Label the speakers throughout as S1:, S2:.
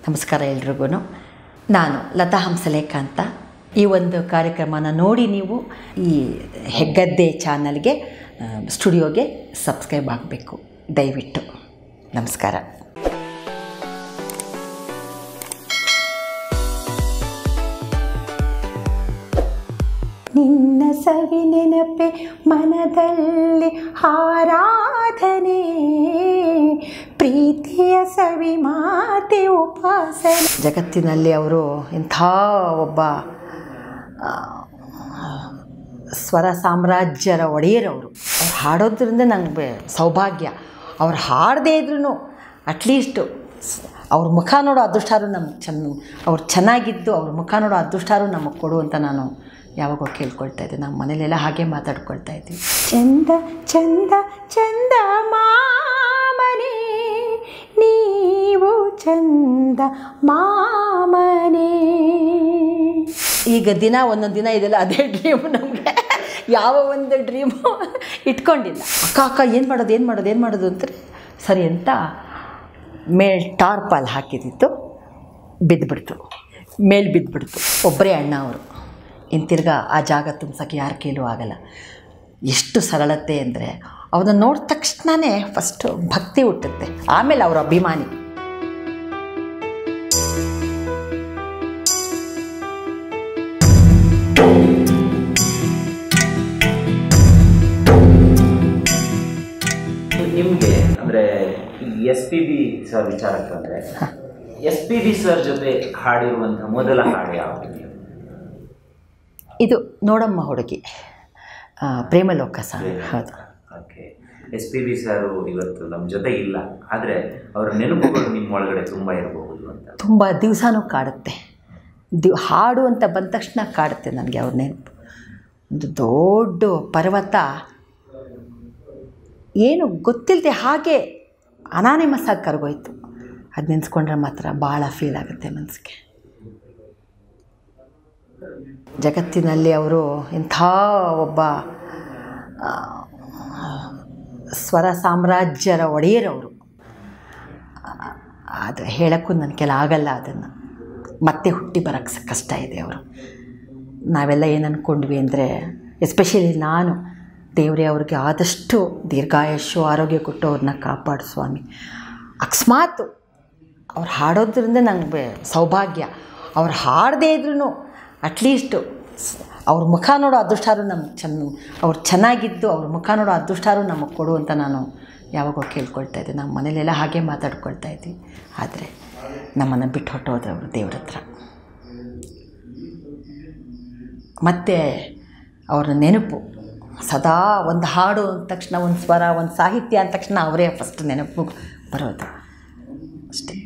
S1: ನಮಸ್ಕಾರ ಎಲ್ರಿಗೂ ನಾನು ಲತಾ ಹಂಸಲೇಖ ಅಂತ ಈ ಒಂದು ಕಾರ್ಯಕ್ರಮನ ನೋಡಿ ನೀವು ಈ ಹೆಗ್ಗದ್ದೆ ಚಾನಲ್ಗೆ ಆ, ಸ್ಟುಡಿಯೋಗೆ ಸಬ್ಸ್ಕ್ರೈಬ್ ಆಗಬೇಕು ದಯವಿಟ್ಟು ನಮಸ್ಕಾರ ನಿನ್ನ ಸವಿ ನೆನಪೆ ಮನದಲ್ಲಿ ಆರಾಧನೆ ಪ್ರೀತಿಯ ಸವಿ ಮಾತೆ ಉಪಾಸನೆ ಜಗತ್ತಿನಲ್ಲಿ ಅವರು ಇಂಥ ಒಬ್ಬ ಆ, ಸ್ವರ ಸಾಮ್ರಾಜ್ಯರ ಒಡೆಯರವರು ಅವ್ರು ಹಾಡೋದ್ರಿಂದ ನಂಗೆ ಸೌಭಾಗ್ಯ ಅವ್ರು ಹಾಡದೇ ಇದ್ರೂ ಅಟ್ಲೀಸ್ಟು ಅವ್ರ ಮುಖ ನೋಡೋ ಅದೃಷ್ಟಾರು ನಮ್ಗೆ ಚೆನ್ನ ಅವ್ರು ಚೆನ್ನಾಗಿದ್ದು ಅವ್ರ ಮುಖ ನೋಡೋ ಅದೃಷ್ಟಾರು ನಮಗೆ ಕೊಡು ಅಂತ ನಾನು ಯಾವಾಗೋ ಕೇಳ್ಕೊಳ್ತಾ ಇದ್ದೆ ನಮ್ಮ ಮನೇಲೆಲ್ಲ ಹಾಗೆ ಮಾತಾಡ್ಕೊಳ್ತಾ ಇದ್ವಿ ಚಂದ ಚಂದ ಚಂದ ಮಾಮನೆ ನೀವು ಚಂದ ಮಾಮನೆ ಈಗ ದಿನ ಒಂದೊಂದು ದಿನ ಇದೆಲ್ಲ ಅದೇ ಡ್ರೀಮು ನಮಗೆ ಯಾವ ಒಂದು ಡ್ರೀಮು ಇಟ್ಕೊಂಡಿಲ್ಲ ಅಕ್ಕ ಅಕ್ಕ ಏನು ಮಾಡೋದು ಏನು ಮಾಡೋದು ಏನು ಮಾಡೋದು ಅಂತಾರೆ ಸರಿ ಅಂತ ಮೇಲ್ ಟಾರ್ಪಾಲ್ ಹಾಕಿದ್ದಿತ್ತು ಬಿದ್ದುಬಿಡ್ತು ಮೇಲ್ ಬಿದ್ದುಬಿಡ್ತು ಒಬ್ಬರೇ ಅಣ್ಣ ಅವರು ತಿರ್ಗ ಆ ಜಾಗ ತುಂಬ್ಸೋಕ್ಕೆ ಯಾರ ಕೈಲೂ ಆಗಲ್ಲ ಎಷ್ಟು ಸರಳತೆ ಅಂದರೆ ಅವನ್ನ ನೋಡಿದ ತಕ್ಷಣವೇ ಫಸ್ಟು ಭಕ್ತಿ ಹುಟ್ಟುತ್ತೆ ಆಮೇಲೆ ಅವ್ರ ಅಭಿಮಾನಿ
S2: ನಿಮಗೆ ಅಂದರೆ ಎಸ್ ಪಿ ಬಿ ಸರ್ ವಿಚಾರಕ್ಕೆ ಬಂದರೆ ಎಸ್ ಪಿ ಬಿ ಸರ್ ಜೊತೆ ಹಾಡಿರುವಂಥ ಮೊದಲ ಹಾಡು ಯಾವುದು
S1: ಇದು ನೋಡಮ್ಮ ಹುಡುಗಿ ಆ, ಪ್ರೇಮಲೋಕ ಸಾಂಗ್ ಹೌದು
S2: okay S P B sir ಇವತ್ತು ನಮ್ಮ ಜೊತೆ ಇಲ್ಲ ಆದರೆ ಅವರ ನೆನಪುಗಳು ನಿಮ್ಮ ಒಳಗಡೆ ತುಂಬ ಇರಬಹುದು ಅಂತ
S1: ತುಂಬ ದಿವಸನೂ ಕಾಡುತ್ತೆ ದಿವ್ ಹಾಡು ಅಂತ ಬಂದ ತಕ್ಷಣ ಕಾಡುತ್ತೆ ನನಗೆ ಅವ್ರ ನೆನಪು ಒಂದು ದೊಡ್ಡ ಪರ್ವತ ಏನು ಗೊತ್ತಿಲ್ಲದೆ ಹಾಗೆ ಅನಾನಿಮಸ್ ಆಗಿ ಕರಗೋಯ್ತು ಅದು ನೆನೆಸ್ಕೊಂಡ್ರೆ ಮಾತ್ರ ಭಾಳ ಫೀಲ್ ಆಗುತ್ತೆ ಮನಸ್ಸಿಗೆ ಜಗತ್ತಿನಲ್ಲಿ ಅವರು ಇಂಥ ಒಬ್ಬ ಆ, ಸ್ವರ ಸಾಮ್ರಾಜ್ಯರ ಒಡೆಯರವರು ಅದು ಹೇಳೋಕ್ಕೂ ನನ್ನ ಕೆಲ ಆಗಲ್ಲ ಅದನ್ನು ಮತ್ತೆ ಹುಟ್ಟಿ ಬರೋಕ್ಕೆ ಸ ಕಷ್ಟ ಇದೆ ಅವರು ನಾವೆಲ್ಲ ಏನು ಅಂದ್ಕೊಂಡ್ವಿ ಅಂದರೆ ಎಸ್ಪೆಷಲಿ ನಾನು ದೇವರೇ ಅವ್ರಿಗೆ ಆದಷ್ಟು ದೀರ್ಘಾಯುಷ್ಯು ಆರೋಗ್ಯ ಕೊಟ್ಟು ಅವ್ರನ್ನ ಕಾಪಾಡು ಸ್ವಾಮಿ ಅಕಸ್ಮಾತ್ ಅವ್ರು ಹಾಡೋದ್ರಿಂದ ನಂಗೆ ಸೌಭಾಗ್ಯ ಅವ್ರು ಹಾಡದೇ ಇದ್ರೂ ಅಟ್ಲೀಸ್ಟು ಅವ್ರ ಮುಖ ನೋಡೋ ಅದೃಷ್ಟಾರು ನಮ್ಗೆ ಚೆನ್ನ ಅವ್ರು ಚೆನ್ನಾಗಿದ್ದು ಅವ್ರ ಮುಖ ನೋಡೋ ಅದೃಷ್ಟಾರು ನಮಗೆ ಕೊಡು ಅಂತ ನಾನು ಯಾವಾಗೋ ಕೇಳ್ಕೊಳ್ತಾ ಇದ್ದೆ ನಮ್ಮ ಮನೇಲೆಲ್ಲ ಹಾಗೆ ಮಾತಾಡ್ಕೊಳ್ತಾ ಇದ್ವಿ ಆದರೆ ನಮ್ಮನ್ನು ಬಿಟ್ಟು ಹೊಟ್ಟೋದ್ರೆ ಅವರು ದೇವ್ರ ಹತ್ರ ಮತ್ತು ಅವರ ನೆನಪು ಸದಾ ಒಂದು ಹಾಡು ಅಂದ ತಕ್ಷಣ ಒಂದು ಸ್ವರ ಒಂದು ಸಾಹಿತ್ಯ ಅಂದ ತಕ್ಷಣ ಅವರೇ ಫಸ್ಟ್ ನೆನಪು ಬರೋದು ಅಷ್ಟೇ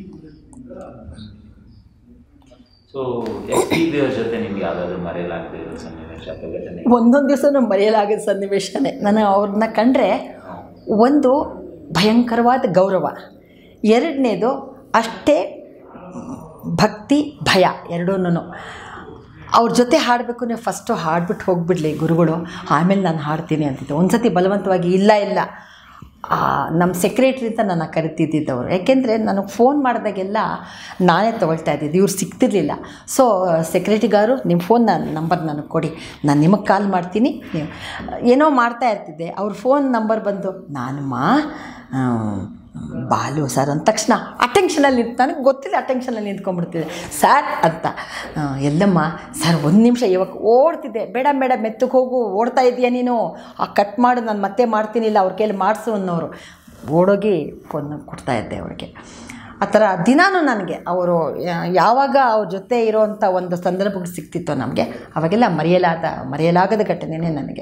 S2: ಸೊ ಎಸ್ ಪಿ ಬಿ ಅವ್ರ ಜೊತೆ ನಿಮ್ಗೆ ಯಾವುದಾದ್ರೂ ಮರೆಯಲಾಗದೇ ಇರೋ ಸನ್ನಿವೇಶ ಅಥವಾ ಘಟನೆ
S1: ಒಂದೊಂದು ದಿವಸನೂ ಮರೆಯಲಾಗದ ಸನ್ನಿವೇಶನೇ ನಾನು ಅವ್ರನ್ನ ಕಂಡ್ರೆ ಒಂದು ಭಯಂಕರವಾದ ಗೌರವ ಎರಡನೇದು ಅಷ್ಟೇ ಭಕ್ತಿ ಭಯ ಎರಡೂ ಅವ್ರ ಜೊತೆ ಹಾಡಬೇಕು ಅಂದರೆ ಫಸ್ಟು ಹಾಡ್ಬಿಟ್ಟು ಹೋಗ್ಬಿಡ್ಲಿ ಗುರುಗಳು ಆಮೇಲೆ ನಾನು ಹಾಡ್ತೀನಿ ಅಂತಿದ್ದೆ ಒಂದು ಸತಿ ಬಲವಂತವಾಗಿ ಇಲ್ಲ ಇಲ್ಲ ಆ, ನಮ್ಮ ಸೆಕ್ರೆಟ್ರಿ ಅಂತ ನನ್ನ ಕರಿತಿದ್ದಿದ್ದವರು ಯಾಕೆಂದರೆ ನನಗೆ ಫೋನ್ ಮಾಡಿದಾಗೆಲ್ಲ ನಾನೇ ತೊಗೊಳ್ತಾ ಇದ್ದಿದ್ದು ಇವ್ರು ಸಿಗ್ತಿರ್ಲಿಲ್ಲ ಸೊ ಸೆಕ್ರೆಟ್ರಿಗಾರು ನಿಮ್ಮ ಫೋನ್ ನಂಬರ್ ನನಗೆ ಕೊಡಿ ನಾನು ನಿಮಗೆ ಕಾಲ್ ಮಾಡ್ತೀನಿ ನೀವು ಏನೋ ಮಾಡ್ತಾ ಇರ್ತಿದ್ದೆ ಅವ್ರ ಫೋನ್ ನಂಬರ್ ಬಂದು ನಾನಮ್ಮ ಆ, ಬಾಲು ಸರ್ ಅಂದ ತಕ್ಷಣ ಅಟೆನ್ಷನಲ್ಲಿ ನಿಂತು ನನಗೆ ಗೊತ್ತಿಲ್ಲ ಅಟೆನ್ಷನಲ್ಲಿ ನಿಂತ್ಕೊಂಡ್ಬಿಡ್ತಿದ್ದೆ ಸರ್ ಅಂತ ಆ, ಎಲ್ಲಮ್ಮ ಸರ್ ಒಂದು ನಿಮಿಷ ಇವಾಗ ಓಡ್ತಿದ್ದೆ ಬೇಡ ಬೇಡ ಮೆತ್ತಗೆ ಹೋಗು ಓಡ್ತಾ ಇದೀಯ ನೀನು ಆ ಕಟ್ ಮಾಡು ನಾನು ಮತ್ತೆ ಮಾಡ್ತೀನಿಲ್ಲ ಅವ್ರ ಕೈಲಿ ಮಾಡಿಸು ಅನ್ನೋರು ಓಡೋಗಿ ಫೋನ್ ಕೊಡ್ತಾ ಇದ್ದೆ ಅವ್ರಿಗೆ ಆ ಥರ ದಿನಾನೂ ನನಗೆ ಅವರು ಯಾ- ಯಾವಾಗ ಅವ್ರ ಜೊತೆ ಇರೋವಂಥ ಒಂದು ಸಂದರ್ಭಗಳು ಸಿಗ್ತಿತ್ತೋ ನಮಗೆ ಅವಾಗೆಲ್ಲ ಮರೆಯಲಾದ ಮರೆಯಲಾಗದ ಘಟನೆನೇ ನನಗೆ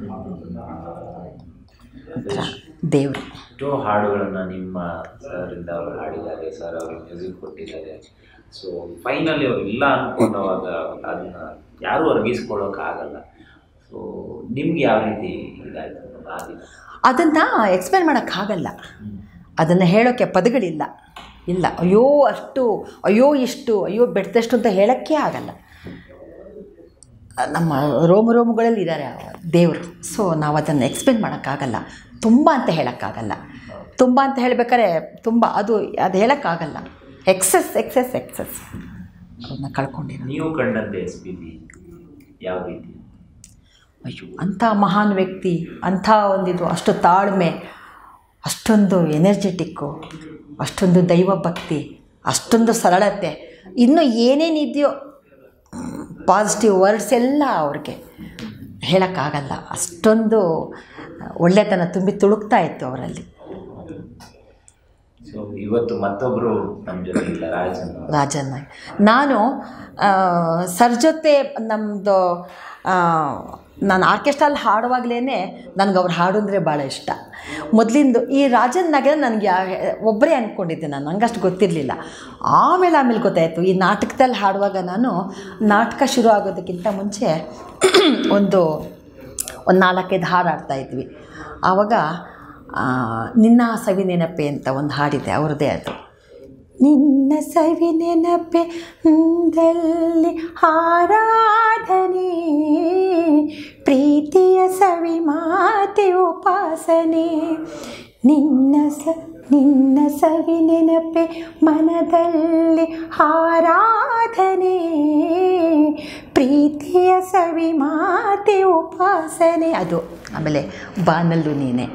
S1: ಒಂಥರ ದೇವರು
S2: ಎಷ್ಟೋ ಹಾಡುಗಳನ್ನು ನಿಮ್ಮ ಸರಿಂದ ಅವರು ಹಾಡಿದ್ದಾರೆ ಸರ್ ಅವ್ರಿಗೆ ಮ್ಯೂಸಿಕ್ ಕೊಟ್ಟಿದ್ದಾರೆ ಸೊ ಫೈನಲಿ ಅವ್ರು ಇಲ್ಲ ಅಂದ್ಕೊಂಡವಾಗ ಅದನ್ನ ಯಾರೂ ಅರ್ಗಿಸ್ಕೊಳ್ಳೋಕ್ಕಾಗಲ್ಲ ಸೊ ನಿಮ್ಗೆ ಯಾವ ರೀತಿ ಇದಾಯಿತು ಆ ದಿನ
S1: ಅದನ್ನು ಎಕ್ಸ್ಪ್ಲೇನ್ ಮಾಡೋಕ್ಕಾಗಲ್ಲ ಅದನ್ನು ಹೇಳೋಕ್ಕೆ ಪದಗಳಿಲ್ಲ ಇಲ್ಲ ಅಯ್ಯೋ ಅಷ್ಟು ಅಯ್ಯೋ ಇಷ್ಟು ಅಯ್ಯೋ ಬೆಡ್ದಷ್ಟು ಅಂತ ಹೇಳೋಕ್ಕೆ ಆಗಲ್ಲ ನಮ್ಮ ರೋಮ ರೋಮಗಳಲ್ಲಿ ಇದ್ದಾರೆ ದೇವರು ಸೊ ನಾವು ಅದನ್ನು ಎಕ್ಸ್ಪ್ಲೇನ್ ಮಾಡೋಕ್ಕಾಗಲ್ಲ ತುಂಬ ಅಂತ ಹೇಳೋಕ್ಕಾಗಲ್ಲ ತುಂಬ ಅಂತ ಹೇಳ್ಬೇಕಾದ್ರೆ ತುಂಬ ಅದು ಅದು ಹೇಳೋಕ್ಕಾಗಲ್ಲ ಎಕ್ಸಸ್ ಎಕ್ಸಸ್ ಎಕ್ಸಸ್ ಅವ್ರನ್ನ ಕಳ್ಕೊಂಡಿರೋ
S2: ನೀವು ಕಂಡಂತೆ ಎಸ್ ಪಿ ಬಿ ಯಾವ ರೀತಿ
S1: ಅಯ್ಯೋ ಅಂಥ ಮಹಾನ್ ವ್ಯಕ್ತಿ ಅಂಥ ಒಂದಿದು ಅಷ್ಟು ತಾಳ್ಮೆ ಅಷ್ಟೊಂದು ಎನರ್ಜೆಟಿಕ್ಕು ಅಷ್ಟೊಂದು ದೈವ ಭಕ್ತಿ ಅಷ್ಟೊಂದು ಸರಳತೆ ಇನ್ನೂ ಏನೇನಿದೆಯೋ ಪಾಸಿಟಿವ್ ವರ್ಡ್ಸ್ ಎಲ್ಲ ಅವ್ರಿಗೆ ಹೇಳೋಕ್ಕಾಗಲ್ಲ ಅಷ್ಟೊಂದು ಒಳ್ಳೆತನ ತುಂಬಿ ತುಳುಕ್ತಾ ಇತ್ತು ಅವರಲ್ಲಿ
S2: ಸೊ ಇವತ್ತು ಮತ್ತೊಬ್ಬರು ನಮ್ಮ ಜೊತೆ ಇಲ್ಲ ರಾಜನ್ ಅವರು.
S1: ರಾಜನ್ ನಾಯ್ಕ್. ನಾನು ಆ, ಸರ್ ಜೊತೆ ನಮ್ಮದು ನಾನು ಆರ್ಕೆಸ್ಟ್ರಲ್ಲಿ ಹಾಡುವಾಗಲೇ ನನಗೆ ಅವ್ರು ಹಾಡು ಅಂದರೆ ಭಾಳ ಇಷ್ಟ ಮೊದಲಿಂದು ಈ ರಾಜನ್ ನಗರ ನನಗೆ ಒಬ್ಬರೇ ಅಂದ್ಕೊಂಡಿದ್ದೆ ನಾನು ನಂಗಷ್ಟು ಗೊತ್ತಿರಲಿಲ್ಲ ಆಮೇಲೆ ಆಮೇಲೆ ಗೊತ್ತಾಯಿತು ಈ ನಾಟಕದಲ್ಲಿ ಹಾಡುವಾಗ ನಾನು ನಾಟಕ ಶುರು ಆಗೋದಕ್ಕಿಂತ ಮುಂಚೆ ಒಂದು ಒಂದು ನಾಲ್ಕೈದು ಹಾಡು ಆಡ್ತಾ ಇದ್ವಿ ಆವಾಗ ಆ, ನಿನ್ನ ಸವಿ ನೆನಪೆ ಅಂತ ಒಂದು ಹಾಡಿದೆ ಅವ್ರದ್ದೇ ಅದು ನಿನ್ನ ಸವಿ ನೆನಪೆ ದಲ್ಲಿ ಆರಾಧನೆ ಪ್ರೀತಿಯ ಸವಿ ಮಾತೆ ಉಪಾಸನೆ ನಿನ್ನ ಸ ನಿನ್ನ ಸವಿ ನೆನಪೆ ಮನದಲ್ಲಿ ಆರಾಧನೆ ಪ್ರೀತಿಯ ಸವಿ ಮಾತೆ ಉಪಾಸನೆ ಅದು ಆಮೇಲೆ ಬಾನಲ್ಲು ನೀನೆ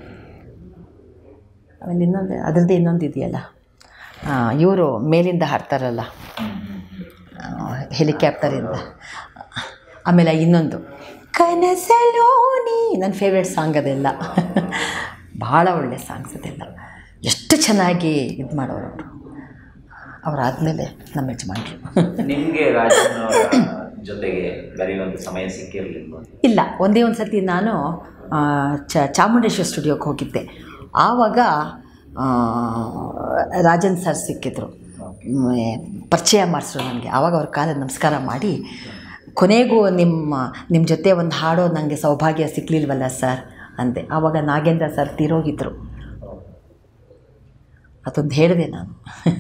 S1: ಆಮೇಲೆ ಇನ್ನೊಂದು ಅದರದ್ದು ಇನ್ನೊಂದು ಇದೆಯಲ್ಲ ಇವರು ಮೇಲಿಂದ ಹಾಡ್ತಾರಲ್ಲ ಹೆಲಿಕ್ಯಾಪ್ಟರಿಂದ ಆಮೇಲೆ ಇನ್ನೊಂದು ಕನಸಲೋ ನೀ ನನ್ನ ಫೇವ್ರೆಟ್ ಸಾಂಗ್ ಅದೆಲ್ಲ ಭಾಳ ಒಳ್ಳೆ ಸಾಂಗ್ಸ್ ಅದೆಲ್ಲ ಎಷ್ಟು ಚೆನ್ನಾಗಿ ಇದು ಮಾಡೋರು ಅವರು ಅವರಾದಮೇಲೆ ನಮ್ಮ ಯಜಮಾನ್ರು
S2: ನಿಮಗೆ ರಾಜನ್ ಅವರ ಜೊತೆಗೆ ಬೆರೆಯುವಂಥ ಸಮಯ ಸಿಕ್ಕಿರಲಿಲ್ವ
S1: ಇಲ್ಲ ಒಂದೇ ಒಂದು ಸತಿ ನಾನು ಆ, ಚ ಚಾಮುಂಡೇಶ್ವರಿ ಸ್ಟುಡಿಯೋಕ್ಕೆ ಹೋಗಿದ್ದೆ ಆವಾಗ ಆ, ರಾಜನ್ ಸರ್ ಸಿಕ್ಕಿದ್ರು ಮ್, ಪರಿಚಯ ಮಾಡಿಸಿದ್ರು ನನಗೆ ಆವಾಗ ಅವ್ರ ಕಾಲ ನಮಸ್ಕಾರ ಮಾಡಿ ಕೊನೆಗೂ ನಿಮ್ಮ ನಿಮ್ಮ ಜೊತೆ ಒಂದು ಹಾಡೋ ನನಗೆ ಸೌಭಾಗ್ಯ ಸಿಕ್ಕಲಿಲ್ವಲ್ಲ ಸರ್ ಅಂದೆ ಆವಾಗ ನಾಗೇಂದ್ರ ಸರ್ ತೀರೋಗಿದ್ರು ಅದೊಂದು ಹೇಳಿದೆ ನಾನು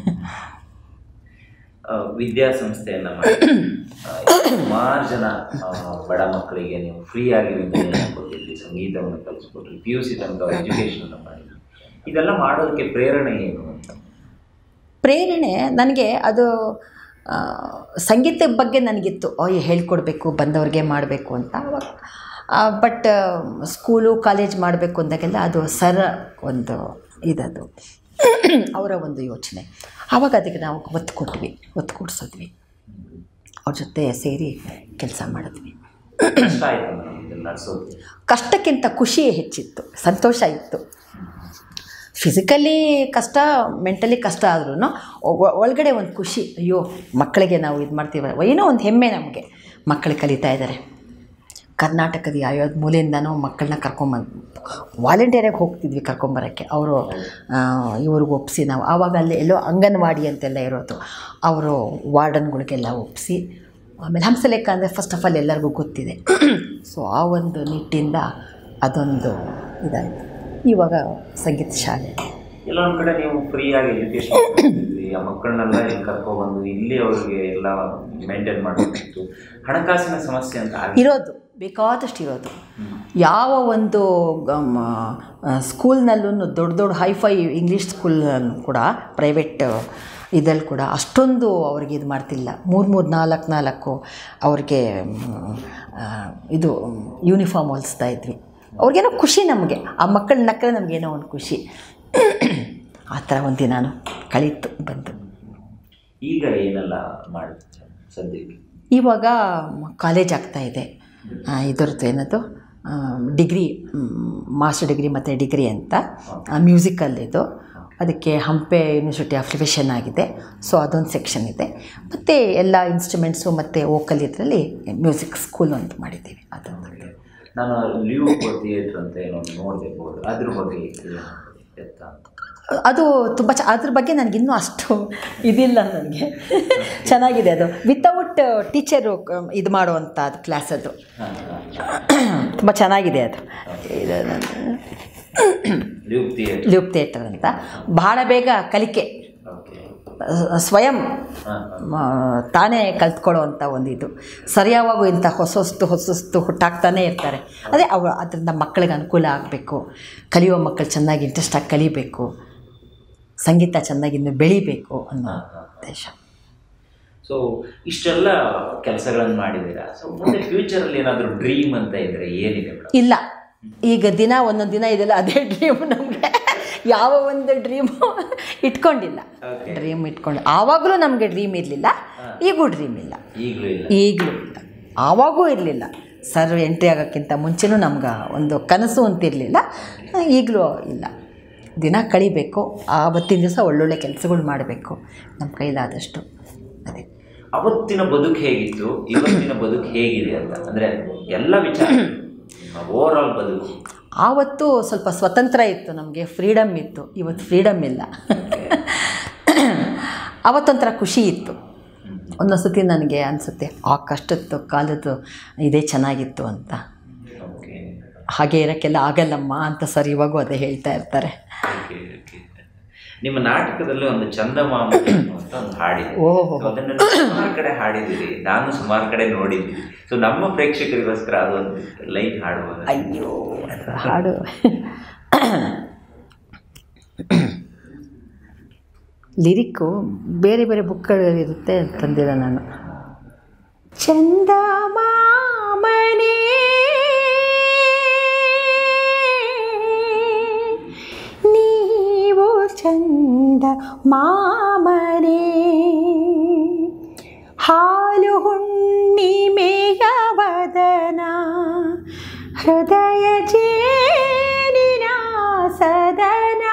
S2: ಆ, ವಿದ್ಯಾಸಂಸ್ಥೆಯನ್ನ ಮಾಡಿ ಆ, ಸುಮಾರು ಜನ ಆ, ಬಡ ಮಕ್ಕಳಿಗೆ ನೀವು ಫ್ರೀ ಆಗಿ ವಿದ್ಯೆಯನ್ನು ಕೊಟ್ಟಿದ್ರಿ ಸಂಗೀತವನ್ನು ಕಲಿಸ್ಕೊಟ್ರಿ ಪಿ ಯು ಸಿ ತನಕ ಎಜುಕೇಷನ್ ಮಾಡಿದ್ರಿ ಇದೆಲ್ಲ ಮಾಡೋದಕ್ಕೆ ಪ್ರೇರಣೆ ಏನು ಅಂತ
S1: ಪ್ರೇರಣೆ ನನಗೆ ಅದು ಆ, ಸಂಗೀತದ ಬಗ್ಗೆ ನನಗಿತ್ತು ಅಯ್ಯೋ ಹೇಳ್ಕೊಡ್ಬೇಕು ಬಂದವ್ರಿಗೆ ಮಾಡಬೇಕು ಅಂತ ಅವಾಗ ಬಟ್ ಸ್ಕೂಲು ಕಾಲೇಜ್ ಮಾಡಬೇಕು ಅಂದಾಗೆಲ್ಲ ಅದು ಸರ ಒಂದು ಇದದು ಅವರ ಒಂದು ಯೋಚನೆ ಆವಾಗ ಅದಕ್ಕೆ ನಾವು ಒತ್ತು ಕೊಟ್ವಿ ಒತ್ತು ಕೊಡಿಸಿದ್ವಿ ಅವ್ರ ಜೊತೆ ಸೇರಿ ಕೆಲಸ ಮಾಡಿದ್ವಿ
S2: ಕಷ್ಟ ಆಯ್ತು ಮೇಡಮ್ ಇದನ್ನ ನಡೆಸೋದು
S1: ಕಷ್ಟಕ್ಕಿಂತ ಖುಷಿ ಹೆಚ್ಚಿತ್ತು ಸಂತೋಷ ಇತ್ತು ಫಿಸಿಕಲಿ ಕಷ್ಟ ಮೆಂಟಲಿ ಕಷ್ಟ ಆದ್ರೂ ಒಳಗಡೆ ಒಂದು ಖುಷಿ ಅಯ್ಯೋ ಮಕ್ಕಳಿಗೆ ನಾವು ಇದು ಮಾಡ್ತೀವಲ್ಲ ಏನೋ ಒಂದು ಹೆಮ್ಮೆ ನಮಗೆ ಮಕ್ಕಳು ಕಲಿತಾ ಇದ್ದಾರೆ ಕರ್ನಾಟಕದ ಯಾವ್ಯಾವ್ದು ಮೂಲೆಯಿಂದನೂ ಮಕ್ಕಳನ್ನ ಕರ್ಕೊಂಬಂದು ವಾಲಂಟಿಯರಾಗಿ ಹೋಗ್ತಿದ್ವಿ ಕರ್ಕೊಂಬರೋಕ್ಕೆ ಅವರು ಇವ್ರಿಗೆ ಒಪ್ಪಿಸಿ ನಾವು ಆವಾಗ ಅಲ್ಲಿ ಎಲ್ಲೋ ಅಂಗನವಾಡಿ ಅಂತೆಲ್ಲ ಇರೋದು ಅವರು ವಾರ್ಡನ್ಗಳಿಗೆಲ್ಲ ಒಪ್ಪಿಸಿ ಆಮೇಲೆ ಹಂಸಲೇಖ ಅಂದರೆ ಫಸ್ಟ್ ಆಫ್ ಆಲ್ ಎಲ್ಲರಿಗೂ ಗೊತ್ತಿದೆ ಸೊ ಆ ಒಂದು ನಿಟ್ಟಿಂದ ಅದೊಂದು ಇದಾಯಿತು ಇವಾಗ ಸಂಗೀತ ಶಾಲೆ
S2: ಎಲ್ಲ ಒಂದ್ ಕಡೆ ನೀವು ಫ್ರೀ ಆಗಿ ಎಜುಕೇಶನ್ ಕೊಡ್ತಿದ್ರಿ ಆ ಮಕ್ಕಳನ್ನೆಲ್ಲ ಇಲ್ಲಿ ಕರ್ಕೊಬಂದು ಇಲ್ಲಿ ಅವ್ರಿಗೆ ಎಲ್ಲ ಮೇಂಟೈನ್ ಮಾಡಬೇಕಿತ್ತು ಹಣಕಾಸಿನ ಸಮಸ್ಯೆ ಅಂತ ಆಗಿ
S1: ಇರೋದು ಬೇಕಾದಷ್ಟು ಇರೋದು ಯಾವ ಒಂದು ಗಮ್, ಆ, ಸ್ಕೂಲ್ನಲ್ಲೂ ದೊಡ್ಡ ದೊಡ್ಡ ಹೈಫೈ ಇಂಗ್ಲೀಷ್ ಸ್ಕೂಲ್ ಕೂಡ ಪ್ರೈವೇಟ್ ಇದಲ್ಲಿ ಕೂಡ ಅಷ್ಟೊಂದು ಅವ್ರಿಗೆ ಇದು ಮಾಡ್ತಿಲ್ಲ ಮೂರು ಮೂರು ನಾಲ್ಕು ನಾಲ್ಕು ಅವ್ರಿಗೆ ಮ್, ಆ, ಇದು ಯೂನಿಫಾರ್ಮ್ ಹೊಲಿಸ್ತಾ ಇದ್ವಿ ಅವ್ರಿಗೇನೋ ಖುಷಿ ನಮಗೆ ಆ ಮಕ್ಕಳ ನಕ್ಕರೆ ನಮಗೇನೋ ಒಂದು ಖುಷಿ ಆ ಥರ ಒಂದು ದಿನಾನು ಕಳೀತು ಬಂತು
S2: ಈಗ ಏನೆಲ್ಲ ಮಾಡುತ್ತೆ ಸದ್ಯಕ್ಕೆ
S1: ಇವಾಗ ಕಾಲೇಜ್ ಆಗ್ತಾ ಇದೆ ಆ, ಇದರದ್ದು ಏನದು ಡಿಗ್ರಿ ಮಾಸ್ಟರ್ ಡಿಗ್ರಿ ಮತ್ತು ಡಿಗ್ರಿ ಅಂತ ಮ್ಯೂಸಿಕಲ್ಲಿದು ಅದಕ್ಕೆ ಹಂಪೆ ಯೂನಿವರ್ಸಿಟಿ ಅಫಿಲಿಯೇಷನ್ ಆಗಿದೆ ಸೊ ಅದೊಂದು ಸೆಕ್ಷನ್ ಇದೆ ಮತ್ತು ಎಲ್ಲ ಇನ್ಸ್ಟ್ರೂಮೆಂಟ್ಸು ಮತ್ತು ವೋಕಲ್ ಇದರಲ್ಲಿ ಮ್ಯೂಸಿಕ್ ಸ್ಕೂಲ್ ಅಂತ ಮಾಡಿದ್ದೀವಿ ಅದೊಂದು
S2: ನಾನು ಲಿವ್ ಥಿಯೇಟರ್ ಅಂತ ಏನೋ ನೋಡಿದೆ ಬೋರ್ಡ್ ಅದ್ರ ಬಗ್ಗೆ ಏನು ಎತ್ತ ಅಂತ
S1: ಅದು ತುಂಬ ಚ ಅದ್ರ ಬಗ್ಗೆ ನನಗಿನ್ನೂ ಅಷ್ಟು ಇದಿಲ್ಲ ನನಗೆ ಚೆನ್ನಾಗಿದೆ ಅದು ವಿತೌಟ್ ಟೀಚರು ಇದು ಮಾಡುವಂಥ ಅದು ಕ್ಲಾಸ್ ಅದು ತುಂಬ ಚೆನ್ನಾಗಿದೆ ಅದು ಇದು
S2: ಲಿವ್ ಥಿಯೇಟರ್
S1: ಲ್ಯೂಪ್ ಥಿಯೇಟರ್ ಅಂತ ಬಹಳ ಬೇಗ ಕಲಿಕೆ
S2: ಓಕೆ
S1: ಅಹ್, ಸ್ವಯಂ
S2: ಹಾಂ
S1: ಮ, ತಾನೇ ಕಲ್ತ್ಕೊಳ್ಳೋವಂಥ ಒಂದು ಇದು ಸರಿಯಾವಾಗೂ ಇಂಥ ಹೊಸ ಹೊಸ್ತು ಹೊಸ ಹೊಸ್ತು ಹುಟ್ಟಾಕ್ತಾನೇ ಇರ್ತಾರೆ ಅದೇ ಅವ ಅದರಿಂದ ಮಕ್ಕಳಿಗೆ ಅನುಕೂಲ ಆಗಬೇಕು ಕಲಿಯುವ ಮಕ್ಕಳು ಚೆನ್ನಾಗಿ ಇಂಟ್ರೆಸ್ಟಾಗಿ ಕಲಿಬೇಕು ಸಂಗೀತ ಚೆನ್ನಾಗಿ ಇನ್ನು ಬೆಳಿಬೇಕು ಅನ್ನೋ
S2: ಹಾಂ ಹಾಂ
S1: ಉದ್ದೇಶ
S2: ಸೊ ಇಷ್ಟೆಲ್ಲ ಕೆಲಸಗಳನ್ನು ಮಾಡಿದ್ದೀರಾ ಸೊ ಮುಂದೆ ಫ್ಯೂಚರಲ್ಲಿ ಏನಾದರೂ ಡ್ರೀಮ್ ಅಂತ ಇದ್ರೆ ಏನಿದೆ ಮೇಡಮ್
S1: ಇಲ್ಲ ಈಗ ದಿನ ಒಂದೊಂದು ದಿನ ಇದೆಲ್ಲ ಅದೇ ಡ್ರೀಮ್ ನಮಗೆ ಯಾವ ಒಂದು ಡ್ರೀಮು ಇಟ್ಕೊಂಡಿಲ್ಲ
S2: Okay.
S1: ಡ್ರೀಮ್ ಇಟ್ಕೊಂಡು ಆವಾಗಲೂ ನಮಗೆ ಡ್ರೀಮ್ ಇರಲಿಲ್ಲ ಈಗೂ ಡ್ರೀಮ್ ಇಲ್ಲ
S2: ಈಗಲೂ ಇಲ್ಲ
S1: ಈಗಲೂ ಇಲ್ಲ ಆವಾಗೂ ಇರಲಿಲ್ಲ ಸರ್ ಎಂಟ್ರಿ ಆಗೋಕ್ಕಿಂತ ಮುಂಚೆನೂ ನಮ್ಗೆ ಒಂದು ಕನಸು ಅಂತಿರಲಿಲ್ಲ ಈಗಲೂ ಇಲ್ಲ ದಿನ ಕಳಿಬೇಕು ಆವತ್ತಿನ ದಿವಸ ಒಳ್ಳೊಳ್ಳೆ ಕೆಲಸಗಳು ಮಾಡಬೇಕು ನಮ್ಮ ಕೈಲಾದಷ್ಟು ಅದೇ
S2: ಅವತ್ತಿನ ಬದುಕು ಹೇಗಿತ್ತು ಇವತ್ತಿನ ಬದುಕು ಹೇಗಿದೆ ಅಂತ ಅಂದ್ರೆ ಎಲ್ಲ ವಿಚಾರ ಓವರ್ ಆಲ್ ಬದುಕು
S1: ಆವತ್ತು ಸ್ವಲ್ಪ ಸ್ವತಂತ್ರ ಇತ್ತು ನಮಗೆ ಫ್ರೀಡಮ್ ಇತ್ತು ಇವತ್ತು ಫ್ರೀಡಮ್ ಇಲ್ಲ ಅವತ್ತೊಂಥರ ಖುಷಿ ಇತ್ತು ಒಂದೊಂದು ಸತಿ ನನಗೆ ಅನಿಸುತ್ತೆ ಆ ಕಷ್ಟದ್ದು ಕಾಲದ್ದು ಇದೇ ಚೆನ್ನಾಗಿತ್ತು ಅಂತ
S2: ಓಕೆ
S1: ಹಾಗೆ ಇರೋಕ್ಕೆಲ್ಲ ಆಗಲ್ಲಮ್ಮ ಅಂತ ಸರ್ ಇವಾಗೂ ಅದೇ ಹೇಳ್ತಾ ಇರ್ತಾರೆ
S2: ಓಕೆ ಓಕೆ ನಿಮ್ಮ ನಾಟಕದಲ್ಲಿ ಒಂದು ಚಂದಮಾಮ ಅಂತ ಒಂದು ಹಾಡಿದೆ
S1: ಓಹೋ.
S2: So ಅದನ್ನ ನೀವು ಸುಮಾರು ಕಡೆ ಹಾಡಿದ್ದೀರಿ ನಾನು ಸುಮಾರು ಕಡೆ ನೋಡಿದ್ದೀನಿ ಸೊ ನಮ್ಮ ಪ್ರೇಕ್ಷಕರಿಗೋಸ್ಕರ ಅದೊಂದು ಲೈನ್ ಹಾಡುವಾಗ
S1: ಅಯ್ಯೋ ಅದು ಹಾಡು ಲಿರಿಕ್ಕು ಬೇರೆ ಬೇರೆ ಬುಕ್ಗಳಿರುತ್ತೆ ತಂದಿರ ನಾನು ಚಂದ ಮಾಮನೇ ನೀವು ಚಂದ ಮಾಮನೇ ಹಾಲು ಹುಣ್ಣಿಮೆಯ ವದನ ಹೃದಯ ಜೇನಿನ ಸದನ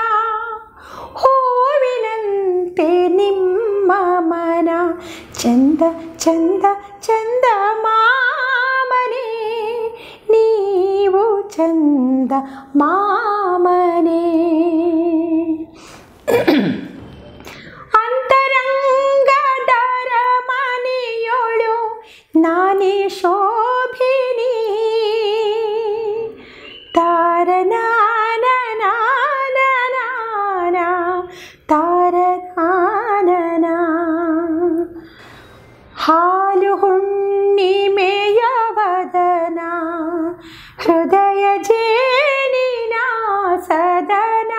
S1: ಹೂವಿನಂತೆ ನಿಮ್ಮ ಮನ ಚಂದ ಚಂದ ಚಂದ ಮಾಮನೇ ನೀವು ಚಂದ ಮಾಮನೇ ಅಂತರಂಗದರ ಮನೆಯೊಳು ನಾನೇ ಶೋಭಿನಿ ತಾರನಾನನಾನನ ತಾರನಾನನ ಹಾಲು ಹುಣ್ಣಿಮೆಯ ವದನ ಹೃದಯ ಜೇನಿನ ಸದನ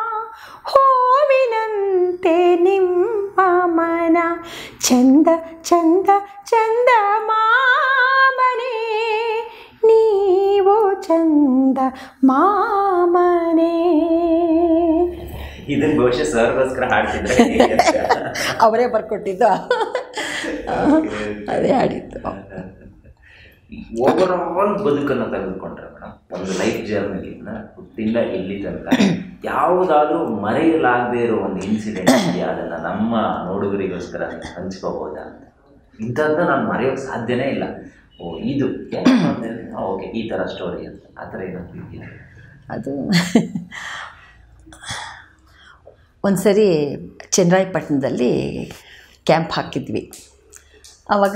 S1: ಹೂವಿನಂತೆ ನಿಮ್ಮ ಮನ ಚಂದ ಚಂದ ಚಂದ ಮಾಮನೇ ನೀವು ಚಂದ ಮಾಮನೇ
S2: ಇದನ್ನ ಬಹುಶಃ ಸರ್ಗೋಸ್ಕರ ಹಾಡ್ತಿದ್ರೆ ಹೇಗೆ ಅಂತ.
S1: ಅವರೇ ಬರ್ಕೊಟ್ಟಿದ್ದು ಅದೇ ಆಡಿದ್ದು
S2: ಓವರ್ ಆಲ್ ಬದುಕನ್ನು ತೆಗೆದುಕೊಂಡ್ರೆ ಮೇಡಮ್ ಒಂದು ಲೈಫ್ ಜರ್ನಿಗಿನ್ನ ಹುಟ್ಟಿಂದ ಇಲ್ಲಿ ತನಕ ಯಾವುದಾದ್ರೂ ಮರೆಯಲಾಗದೇ ಇರೋ ಒಂದು ಇನ್ಸಿಡೆಂಟ್ ಇದೆಯಾ ಅದನ್ನ ನಮ್ಮ ನೋಡುಗರಿಗೋಸ್ಕರ ನೀವು ಹಂಚ್ಕೋಬೋದಾ ಅಂತ ಇಂಥದ್ದನ್ನ ನಾನು ಮರೆಯೋಕೆ ಸಾಧ್ಯನೇ ಇಲ್ಲ ಓ ಇದು ಓಕೆ ಈ ಥರ ಸ್ಟೋರಿ ಅಂತ ಆ ಥರ ಏನಾದ್ರು ಇದೆಯಾ
S1: ಅದು ಒಂದು ಸರಿ ಚನ್ನರಾಯಪಟ್ಟಣದಲ್ಲಿ ಕ್ಯಾಂಪ್ ಹಾಕಿದ್ವಿ ಆವಾಗ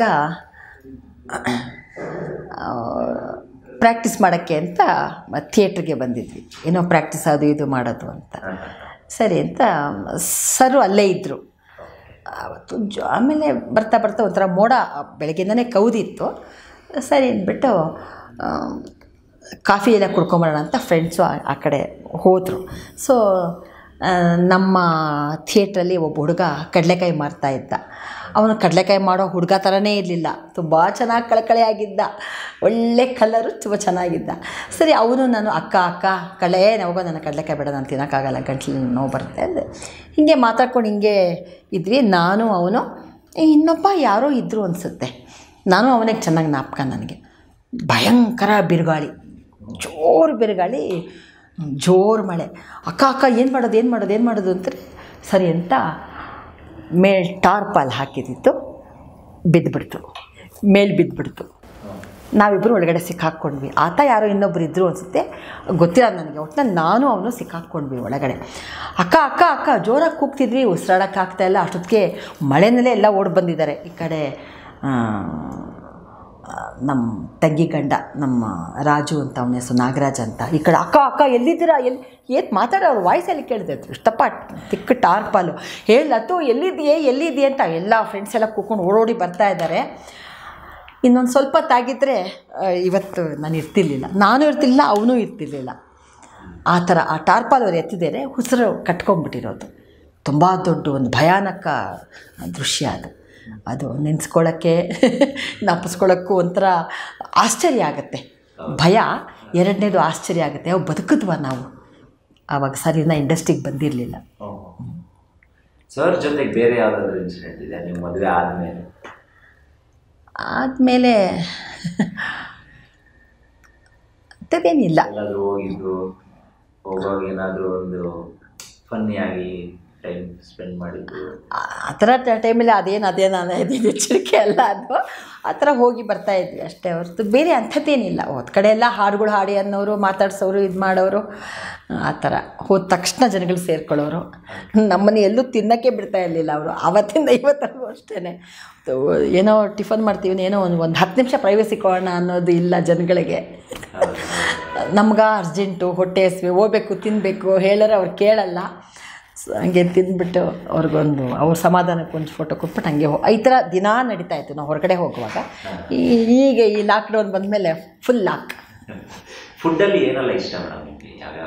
S1: ಪ್ರಾಕ್ಟೀಸ್ ಮಾಡೋಕ್ಕೆ ಅಂತ ಥಿಯೇಟ್ರಿಗೆ ಬಂದಿದ್ವಿ ಏನೋ ಪ್ರಾಕ್ಟೀಸ್ ಅದು ಇದು ಮಾಡೋದು ಅಂತ ಸರಿ ಅಂತ ಸರು ಅಲ್ಲೇ ಇದ್ದರು ಅವತ್ತು ಜ ಆಮೇಲೆ ಬರ್ತಾ ಬರ್ತಾ ಒಂಥರ ಮೋಡ ಬೆಳಗ್ಗೆಯಿಂದನೇ ಕೌದಿತ್ತು ಸರಿ ಅಂದ್ಬಿಟ್ಟು ಆ, ಕಾಫಿ ಎಲ್ಲ ಕುಡ್ಕೊಂಬರೋಣ ಅಂತ ಫ್ರೆಂಡ್ಸು ಆ- ಆ ಕಡೆ ಹೋದರು ಸೊ ಆ, ನಮ್ಮ ಥಿಯೇಟ್ರಲ್ಲಿ ಒಬ್ಬ ಹುಡುಗ ಕಡಲೆಕಾಯಿ ಮಾರ್ತಾ ಇದ್ದ ಅವನು ಕಡಲೆಕಾಯಿ ಮಾಡೋ ಹುಡುಗ ಥರನೇ ಇರಲಿಲ್ಲ ತುಂಬ ಚೆನ್ನಾಗಿ ಕಳಕಳೆಯಾಗಿದ್ದ ಒಳ್ಳೆ ಕಲರು ತುಂಬ ಚೆನ್ನಾಗಿದ್ದ ಸರಿ ಅವನು ನಾನು ಅಕ್ಕ ಅಕ್ಕ ಕಳೆ ಹೋಗೋ ನನ್ನ ಕಡಲೆಕಾಯಿ ಬೇಡ ನಾನು ತಿನ್ನೋಕ್ಕಾಗಲ್ಲ ಗಂಟ್ಲು ನೋವು ಬರುತ್ತೆ ಅಂದೆ ಹೀಗೆ ಮಾತಾಡ್ಕೊಂಡು ಹಿಂಗೆ ಇದ್ವಿ ನಾನು ಅವನು ಇನ್ನೊಬ್ಬ ಯಾರೋ ಇದ್ದರು ಅನಿಸುತ್ತೆ ನಾನು ಅವನಿಗೆ ಚೆನ್ನಾಗಿ ಜ್ಞಾಪಕ ನನಗೆ ಭಯಂಕರ ಬಿರುಗಾಳಿ ಜೋರು ಬಿರುಗಾಳಿ ಜೋರು ಮಳೆ ಅಕ್ಕ ಅಕ್ಕ ಏನು ಮಾಡೋದು ಏನು ಮಾಡೋದು ಏನು ಮಾಡೋದು ಅಂತಾರೆ ಸರಿ ಅಂತ ಮೇಲ್ ಟಾರ್ಪಾಲ್ ಹಾಕಿದ್ದಿತ್ತು ಬಿದ್ದುಬಿಡ್ತು ಮೇಲ್ ಬಿದ್ದುಬಿಡ್ತು ನಾವಿಬ್ಬರು ಒಳಗಡೆ ಸಿಕ್ಕಾಕ್ಕೊಂಡ್ವಿ ಆತ ಯಾರೋ ಇನ್ನೊಬ್ರು ಇದ್ದರು ಅನಿಸುತ್ತೆ ಗೊತ್ತಿಲ್ಲ ನನಗೆ ಒಟ್ಟಿನಲ್ಲಿ ನಾನು ಅವನು ಸಿಕ್ಕಾಕ್ಕೊಂಡ್ವಿ ಒಳಗಡೆ ಅಕ್ಕ ಅಕ್ಕ ಅಕ್ಕ ಜೋರಾಗಿ ಕೂಗ್ತಿದ್ವಿ ಉಸಿರಾಡೋಕ್ಕೆ ಆಗ್ತಾ ಇಲ್ಲ ಅಷ್ಟೊತ್ತಿಗೆ ಮಳೆನಲ್ಲೇ ಎಲ್ಲ ಓಡಿ ಬಂದಿದ್ದಾರೆ ಈ ಕಡೆ ಆ, ನಮ್ಮ ತಂಗಿ ಗಂಡ ನಮ್ಮ ರಾಜು ಅಂತ ಅವನ ಹೆಸರು ನಾಗರಾಜ್ ಅಂತ ಈ ಕಡೆ ಅಕ್ಕ ಅಕ್ಕ ಎಲ್ಲಿದ್ದೀರಾ ಎಲ್ಲಿ ಏನು ಮಾತಾಡೋ ಅವ್ರ ವಾಯ್ಸಲ್ಲಿ ಕೇಳಿದೆ ಇಷ್ಟಪ್ಪ ತಿಕ್ಕ ಟಾರ್ಪಾಲು ಹೇಳತ್ತು ಎಲ್ಲಿದೆಯೇ ಎಲ್ಲಿದೆಯೇ ಅಂತ ಎಲ್ಲ ಫ್ರೆಂಡ್ಸ್ ಎಲ್ಲ ಕೂತ್ಕೊಂಡು ಓಡೋಡಿ ಬರ್ತಾ ಇದ್ದಾರೆ ಇನ್ನೊಂದು ಸ್ವಲ್ಪ ತಾಗಿದ್ರೆ ಆ, ಇವತ್ತು ನಾನು ಇರ್ತಿರ್ಲಿಲ್ಲ ನಾನು ಇರ್ತಿರ್ಲಿಲ್ಲ ಅವನೂ ಇರ್ತಿರ್ಲಿಲ್ಲ ಆ ಥರ ಆ ಟಾರ್ಪಾಲ್ ಅವ್ರು ಎತ್ತಿದ್ದಾರೆ ಉಸಿರು ಕಟ್ಕೊಂಡ್ಬಿಟ್ಟಿರೋದು ತುಂಬ ದೊಡ್ಡ ಒಂದು ಭಯಾನಕ ದೃಶ್ಯ ಅದು ಅದು ನೆನೆಸ್ಕೊಳ್ಳೋಕ್ಕೆ ಜ್ಞಾಪಿಸ್ಕೊಳ್ಳೋಕ್ಕೂ ಒಂಥರ ಆಶ್ಚರ್ಯ ಆಗುತ್ತೆ ಭಯ ಎರಡನೇದು ಆಶ್ಚರ್ಯ ಆಗುತ್ತೆ ಅವು ಬದುಕಿದ್ವ ನಾವು ಆವಾಗ ಸರಿನ ಇಂಡಸ್ಟ್ರಿಗೆ ಬಂದಿರಲಿಲ್ಲ
S2: ಸರ್ ಜೊತೆಗೆ ಬೇರೆ ಯಾವುದಾದ್ರೂ ಇನ್ಸಿಡೆಂಟ್ ಇದೆ ನಿಮ್ಮ ಮದುವೆ ಆದಮೇಲೆ
S1: ಆದಮೇಲೆ ಅಂಥದ್ದೇನಿಲ್ಲ
S2: ಎಲ್ಲಾದರೂ ಹೋಗಿದ್ದು ಹೋಗುವಾಗ ಏನಾದರೂ ಒಂದು ಫನ್ನಿಯಾಗಿ ಟೈಮ್ ಸ್ಪೆಂಡ್ ಮಾಡಿದ್ದು
S1: ಆ ಥರ ಟೈಮಲ್ಲಿ ಅದೇನು ಅದೇನು ಅನ್ನೋದು ಎಚ್ಚರಿಕೆ ಅಲ್ಲ ಅದು ಆ ಥರ ಹೋಗಿ ಬರ್ತಾ ಇದ್ವಿ ಅಷ್ಟೇ ಹೊರತು ಬೇರೆ ಅಂಥದ್ದೇನಿಲ್ಲ ಹೋದ ಕಡೆ ಎಲ್ಲ ಹಾಡುಗಳು ಹಾಡಿ ಅನ್ನೋರು ಮಾತಾಡ್ಸೋರು ಇದು ಮಾಡೋರು ಆ ಥರ ಹೋದ ತಕ್ಷಣ ಜನಗಳು ಸೇರ್ಕೊಳ್ಳೋರು ನಮ್ಮನ್ನು ಎಲ್ಲೂ ತಿನ್ನೋಕ್ಕೆ ಬಿಡ್ತಾ ಇರಲಿಲ್ಲ ಅವರು ಆವತ್ತಿಂದ ಇವತ್ತರೆಗೂ ಅಷ್ಟೇ ಏನೋ ಟಿಫನ್ ಮಾಡ್ತೀವಿ ಏನೋ ಒಂದು ಒಂದು ಹತ್ತು ನಿಮಿಷ ಪ್ರೈವೇಸಿ ಕೊಡೋಣ ಅನ್ನೋದು ಇಲ್ಲ ಜನಗಳಿಗೆ ನಮ್ಗೆ ಅರ್ಜೆಂಟು ಹೊಟ್ಟೆ ಹಸಿವೆ ಹೋಗ್ಬೇಕು ತಿನ್ನಬೇಕು ಹೇಳಿದ್ರೆ ಅವ್ರು ಕೇಳಲ್ಲ ಸೊ ಹಂಗೆ ತಿಂದ್ಬಿಟ್ಟು ಅವ್ರಿಗೊಂದು ಅವ್ರ ಸಮಾಧಾನಕ್ಕೆ ಒಂದು ಫೋಟೋ ಕೊಟ್ಬಿಟ್ಟು ಹಂಗೆ ಹೋ ಈ ಥರ ದಿನ ನಡೀತಾ ಇತ್ತು ನಾವು ಹೊರಗಡೆ ಹೋಗುವಾಗ ಈ- ಈಗ ಈ ಲಾಕ್ಡೌನ್ ಬಂದಮೇಲೆ ಫುಲ್ ಲಾಕ್
S2: ಫುಡ್ಡಲ್ಲಿ ಏನೆಲ್ಲ ಇಷ್ಟ ಮೇಡಮ್ ನಿಮಗೆ ಯಾವ್ಯಾವ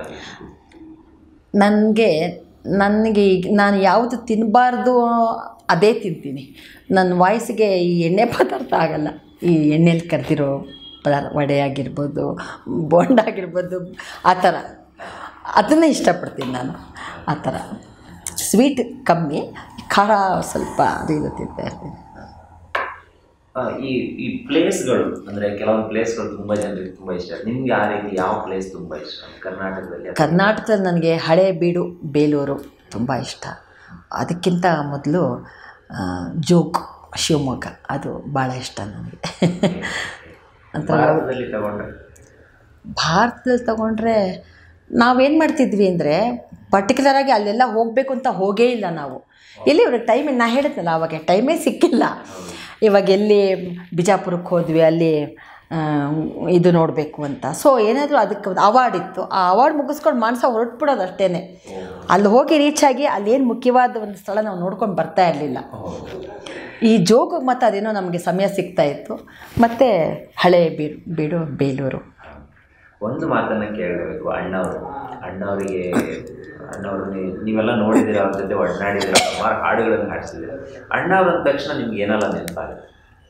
S1: ನನಗೆ ನನಗೆ ಈಗ ನಾನು ಯಾವುದು ತಿನ್ನಬಾರ್ದು ಅದೇ ತಿಂತೀನಿ ನನ್ನ ವಾಯ್ಸಿಗೆ ಈ ಎಣ್ಣೆ ಪದಾರ್ಥ ಆಗಲ್ಲ ಈ ಎಣ್ಣೆಲಿ ಕರೆದಿರೋ ಪದಾರ್ಥ ವಡೆ ಆಗಿರ್ಬೋದು ಬೋಂಡ ಆಗಿರ್ಬೋದು ಆ ಥರ ಅದನ್ನೇ ಇಷ್ಟಪಡ್ತೀನಿ ನಾನು ಆ ಥರ ಸ್ವೀಟ್ ಕಮ್ಮಿ ಖಾರ ಸ್ವಲ್ಪ ಅದು ಇದು ತಿಂತಾ ಇರ್ತೀನಿ
S2: ಆ, ಈ ಈ ಪ್ಲೇಸ್ಗಳು ಅಂದರೆ ಕೆಲವೊಂದು ಪ್ಲೇಸ್ಗಳು ತುಂಬ ಜನರಿಗೆ ತುಂಬ ಇಷ್ಟ ನಿಮ್ಗೆ ಆ ರೀತಿ ಯಾವ ಪ್ಲೇಸ್ ತುಂಬ ಇಷ್ಟ ಕರ್ನಾಟಕದಲ್ಲಿ ಅಥವಾ-
S1: ಕರ್ನಾಟಕದಲ್ಲಿ ನನಗೆ ಹಳೆ ಬೀಡು ಬೇಲೂರು ತುಂಬ ಇಷ್ಟ ಅದಕ್ಕಿಂತ ಮೊದಲು ಜೋಗ್ ಶಿವಮೊಗ್ಗ ಅದು ಭಾಳ ಇಷ್ಟ ನನಗೆ ಅಂತ
S2: ಭಾರತದಲ್ಲಿ ತಗೊಂಡ್ರೆ
S1: ಭಾರತದಲ್ಲಿ ತಗೊಂಡ್ರೆ ನಾವೇನು ಮಾಡ್ತಿದ್ವಿ ಅಂದರೆ ಪರ್ಟಿಕ್ಯುಲರಾಗಿ ಅಲ್ಲೆಲ್ಲ ಹೋಗಬೇಕು ಅಂತ ಹೋಗೇ ಇಲ್ಲ ನಾವು ಎಲ್ಲಿ ಇವ್ರಿಗೆ ಟೈಮ್ ನಾ ಹೇಳಿದ್ನಲ್ಲ ಅವಾಗ ಟೈಮೇ ಸಿಕ್ಕಿಲ್ಲ ಇವಾಗ ಎಲ್ಲಿ ಬಿಜಾಪುರಕ್ಕೆ ಹೋದ್ವಿ ಅಲ್ಲಿ ಆ, ಇದು ನೋಡಬೇಕು ಅಂತ ಸೊ ಏನಾದರೂ ಅದಕ್ಕೆ ಒಂದು ಅವಾರ್ಡ್ ಇತ್ತು ಆ ಅವಾರ್ಡ್ ಮುಗಿಸ್ಕೊಂಡು ಮಾನಸ ಹೊರಟ್ಬಿಡೋದು ಅಷ್ಟೇ ಅಲ್ಲಿ ಹೋಗಿ ರೀಚ್ ಆಗಿ ಅಲ್ಲೇನು ಮುಖ್ಯವಾದ ಒಂದು ಸ್ಥಳ ನಾವು ನೋಡ್ಕೊಂಡು ಬರ್ತಾ ಇರಲಿಲ್ಲ ಈ ಜೋಗ ಮತ್ತು ಅದೇನೋ ನಮಗೆ ಸಮಯ ಸಿಗ್ತಾ ಇತ್ತು ಮತ್ತು ಹಳೆ ಬೀಡು ಬೀಡು ಬೇಲೂರು
S2: ಒಂದು ಮಾತನ್ನ ಕೇಳಬೇಕು ಅಣ್ಣವರು ಅಣ್ಣವರಿಗೆ ಅಣ್ಣವರು ನೀ- ನೀವೆಲ್ಲ ನೋಡಿದ್ದೀರ ಅವ್ರ ಜೊತೆ ಒಡನಾಡಿದ್ದೀರ ಸುಮಾರು ಹಾಡುಗಳನ್ನು ಹಾಡಿಸಿದ್ದೀರ ಅಣ್ಣವ್ರು ಅಂದ ತಕ್ಷಣ ನಿಮ್ಗೆ ಏನೆಲ್ಲ ನೆನಪಾಗುತ್ತೆ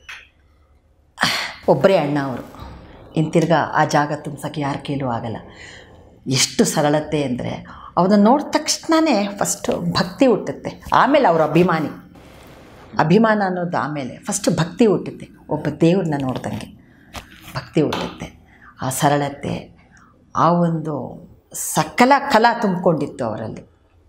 S1: ಒಬ್ಬರೇ ಅಣ್ಣ ಅವರು ಹಿಂತಿರ್ಗ ಆ ಜಾಗ ತುಂಬ್ಸೋಕ್ಕೆ ಯಾರ ಕೈಲೂ ಆಗಲ್ಲ ಎಷ್ಟು ಸರಳತೆ ಅಂದರೆ ಅವನ್ನ ನೋಡಿದ ತಕ್ಷಣವೇ ಫಸ್ಟು ಭಕ್ತಿ ಹುಟ್ಟುತ್ತೆ ಆಮೇಲೆ ಅವ್ರ ಅಭಿಮಾನಿ ಅಭಿಮಾನ ಅನ್ನೋದು ಆಮೇಲೆ ಫಸ್ಟ್ ಭಕ್ತಿ ಹುಟ್ಟುತ್ತೆ ಒಬ್ಬ ದೇವ್ರನ್ನ ನೋಡ್ದಂಗೆ ಭಕ್ತಿ ಹುಟ್ಟುತ್ತೆ ಆ ಸರಳತೆ ಆ ಒಂದು ಸಕಲ ಕಲಾ ತುಂಬಿಕೊಂಡಿತ್ತು ಅವರಲ್ಲಿ